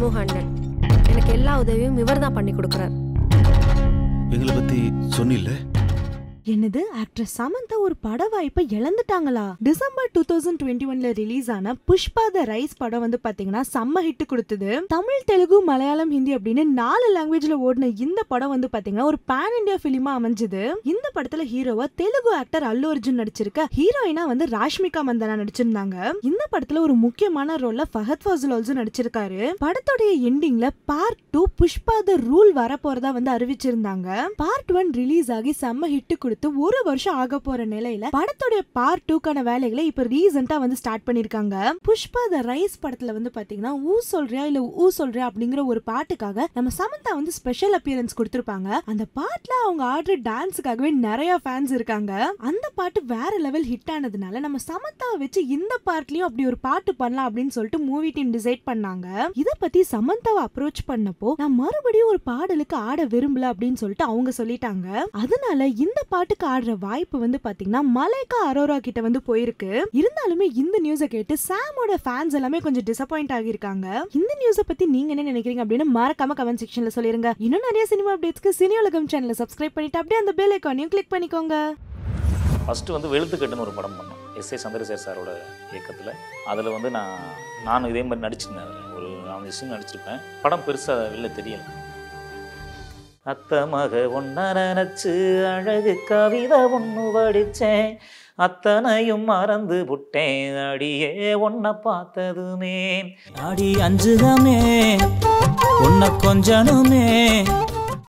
handed எனக்கு எல்லா உதவியும் இவர் தான் பண்ணி கொடுக்குறாரு எங்களை பத்தி சொன்னில்ல என்னது ஆக்ட்ரஸ் சமந்தா ஒரு பட வாய்ப்பை இழந்துட்டாங்களா டிசம்பர் டூ தௌசண்ட் டுவெண்ட்டி ஒன்ல ரிலீஸ் ஆன புஷ்பா த ரைஸ் படம் வந்து பாத்தீங்கன்னா செம்ம ஹிட் கொடுத்தது தமிழ் தெலுங்கு மலையாளம் ஹிந்தி அப்படின்னு நாலு லாங்குவேஜ்ல ஓடின இந்த படம் வந்து பாத்தீங்கன்னா ஒரு பேன் இந்தியா பிலிமா அமைஞ்சது இந்த படத்துல ஹீரோவா தெலுங்கு ஆக்டர் அல்லு அர்ஜுன் நடிச்சிருக்க ஹீரோயினா வந்து ராஷ்மிகா மந்தனா நடிச்சிருந்தாங்க இந்த படத்துல ஒரு முக்கியமான ரோல்ல ஃபஹத் ஃபாசில் ஆல்சோ நடிச்சிருக்காரு படத்தோடைய எண்டிங்ல part two Pushpa the rule வர போறதா வந்து அறிவிச்சிருந்தாங்க பார்ட் ஒன் ரிலீஸ் ஆகி செம்ம ஹிட் கொடுத்து ஒரு வருஷம் ஆக போற நிலையில படத்தோடைய பார்ட் டூக்கான வேலைகளை இப்ப ரீசெண்டா வந்து ஸ்டார்ட் பண்ணிருக்காங்க புஷ்பா த ரைஸ் படத்துல வந்து பாத்தீங்கன்னா ஊ சொல்றியா இல்ல ஊ சொல்றியா அப்படிங்கிற ஒரு பாட்டுக்காக நம்ம சமந்தா வந்து ஸ்பெஷல் அப்பியரன்ஸ் கொடுத்திருப்பாங்க அந்த பாட்டுல அவங்க ஆடுற டான்ஸுக்காகவே நிறைய ஃபேன்ஸ் இருக்காங்க அந்த பாட்டு வேற லெவல் ஹிட் ஆனதுனால நம்ம சமந்தாவை வச்சு இந்த பார்ட்லயும் அப்படி ஒரு பாட்டு பண்ணலாம் அப்படின்னு சொல்லிட்டு மூவி டீம் டிசைட் பண்ணாங்க இத பத்தி சமந்தாவை அப்ரோச் பண்ணப்போ நான் மறுபடியும் ஒரு பாடலுக்கு ஆட விரும்பல அப்படின்னு சொல்லிட்டு அவங்க சொல்லிட்டாங்க அதனால இந்த பாட்டுக்கு ஆடுற வாய்ப்பு வந்து பாத்தீங்கன்னா மலைக்கா அரோரா கிட்ட வந்து போயிருக்கு இருந்தாலுமே இந்த நியூஸை கேட்டு சாமோட ஃபேன்ஸ் எல்லாமே கொஞ்சம் டிசப்பாயிண்ட் ஆகியிருக்காங்க இந்த நியூஸை பத்தி நீங்க என்ன நினைக்கிறீங்க அப்படின்னு மறக்காம கமெண்ட் செக்ஷன்ல சொல்லிருங்க இன்னும் நிறைய சினிமா அப்டேட்ஸ்க்கு சினி உலகம் சேனலை சப்ஸ்கிரைப் பண்ணிட்டு அப்படியே அந்த பெல் ஐக்கானையும் கிளிக் பண்ணிக்கோங்க ஃபஸ்ட்டு வந்து வெளுத்துக்கட்டுன்னு ஒரு படம் பண்ணோம் எஸ் ஏ சந்திரசேகர் சாரோட இயக்கத்தில் அதில் வந்து நான் நானும் இதே மாதிரி நடிச்சிருந்தேன் அதில் ஒரு நாலஞ்சு சீன் நடிச்சிருப்பேன் படம் பெருசாக வெளில தெரியல அத்த மக ஒன்ன நினச்சி அழகு கவிதை ஒன்று படித்தேன் அத்தனையும் மறந்து புட்டேன் அடியே ஒன்ன பார்த்ததுமே அடி அஞ்சுதமே உன்னை கொஞ்சனுமே